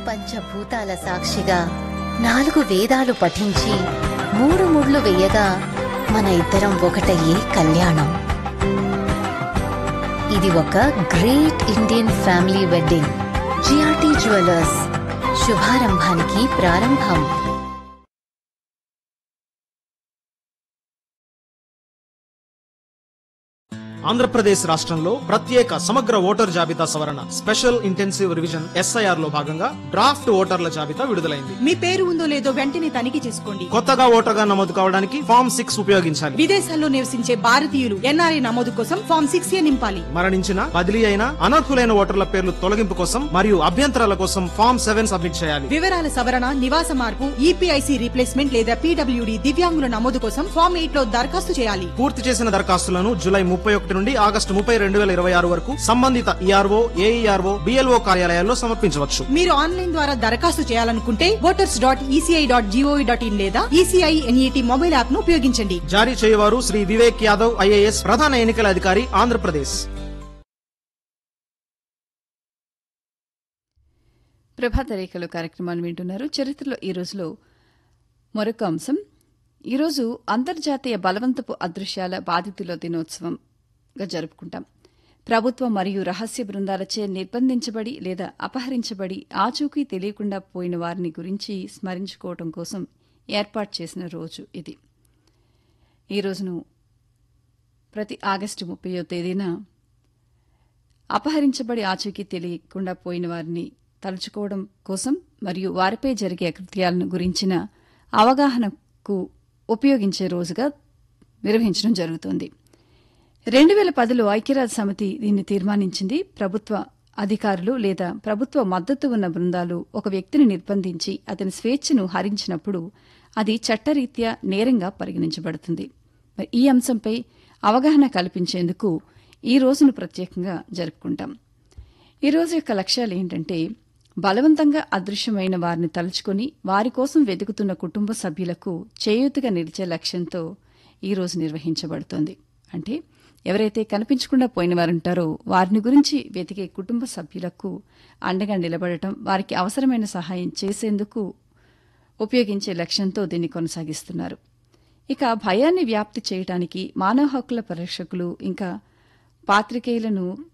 పంచభూతాల సాక్షిగా నాలుగు వేదాలు పఠించి మూడు ముళ్ళు వేయగా మన ఇద్దరం ఒకటయ్యే కళ్యాణం ఇది ఒక great Indian family wedding GRT jewellers శుభారంభానికి ప్రారంభం ఆంధ్రప్రదేశ్ రాష్ట్రంలో ప్రత్యేక సమగ్ర ఓటర్ జాబితా సవరణ స్పెషల్ ఇంటెన్సివ్ రివిజన్ ఎస్ఐఆర్ లో భాగంగా డ్రాఫ్ట్ ఓటర్ల జాబితా విడుదలైంది మీ పేరు ఉందో లేదో వెంటనే తనిఖీ చేసుకోండి కొత్తగా ఓటర్గా నమోదు కావడానికి ఫామ్ సిక్స్ ఉపయోగించాలి విదేశాల్లో నివసించే భారతీయులు ఎన్ఆర్ఐ నమోదు కోసం ఫామ్ సిక్స్ ఏ నింపాలి మరణించిన బదిలీ అయిన అనర్హులైన ఓటర్ల పేర్లు తొలగింపు కోసం మరియు అభ్యంతరాల కోసం ఫామ్ సెవెన్ సబ్మిట్ చేయాలి వివరాల సవరణ నివాస మార్పు ఈపీఐసి రీప్లేస్మెంట్ లేదా పీడబ్ల్యూడి దివ్యాంగుల నమోదు కోసం ఫామ్ ఎయిట్ లో దరఖాస్తు చేయాలి పూర్తి చేసిన దరఖాస్తులను జూలై ముప్పై ఒకటి నుండి ఆగస్టు ముప్పై రెండు వేల ఇరవై ఆరు వరకు సంబంధిత ఈఆర్ఓ ఏఈఆర్ఓ బిఎల్ఓ కార్యాలయాల్లో సమర్పించవచ్చు మీరు ఆన్లైన్ ద్వారా దరఖాస్తు చేయాలనుకుంటే voters dot ECI dot gov dot in లేదా ఈసీఐ ఎన్ఈటీ మొబైల్ యాప్ ను ఉపయోగించండి జారీ చేయవారు శ్రీ వివేక్ యాదవ్ ఐఏఎస్ ప్రధాన ఎన్నికల అధికారి ఆంధ్రప్రదేశ్ ప్రభాత రేఖలు కార్యక్రమాన్ని వింటున్నారు చరిత్రలో ఈ రోజులో మరొక అంశం ఈరోజు అంతర్జాతీయ బలవంతపు అదృశ్యాల బాధితుల దినోత్సవంగా జరుపుకుంటాం ప్రభుత్వం మరియు రహస్య బృందాలచే నిర్బంధించబడి లేదా అపహరించబడి ఆచూకీ తెలియకుండా పోయిన వారిని గురించి స్మరించుకోవడం కోసం ఏర్పాటు చేసిన రోజు ఇది ఈ రోజును ప్రతి ఆగస్టు ముప్పయో తేదీన అపహరించబడి ఆచూకీ తెలియకుండా పోయిన వారిని తలుచుకోవడం కోసం మరియు వారిపై జరిగే అకృత్యాలను గురించిన అవగాహనకు ఉపయోగించే రోజుగా నిర్వహించడం జరుగుతోంది రెండు వేల పదిలో ఐక్యరాజ్య సమితి దీన్ని తీర్మానించింది ప్రభుత్వ అధికారులు లేదా ప్రభుత్వ మద్దతు ఉన్న బృందాలు ఒక వ్యక్తిని నిర్బంధించి అతని స్వేచ్ఛను హరించినప్పుడు అది చట్టరీత్యా నేరంగా పరిగణించబడుతుంది మరి ఈ అంశంపై అవగాహన కల్పించేందుకు ఈ రోజును ప్రత్యేకంగా జరుపుకుంటాం ఈ రోజు యొక్క లక్ష్యాలు ఏంటంటే బలవంతంగా అదృశ్యమైన వారిని తలుచుకొని వారి కోసం వెతుకుతున్న కుటుంబ సభ్యులకు చేయూతగా నిలిచే లక్ష్యంతో ఈ రోజు నిర్వహించబడుతోంది అంటే ఎవరైతే కనిపించకుండా పోయిన వారు ఉంటారో వారిని గురించి వెతికే కుటుంబ సభ్యులకు అండగా నిలబడటం వారికి అవసరమైన సహాయం చేసేందుకు ఉపయోగించే లక్ష్యంతో దీన్ని కొనసాగిస్తున్నారు ఇక భయాన్ని వ్యాప్తి చేయడానికి మానవ హక్కుల పరిరక్షకులు ఇంకా పాత్రికేయులను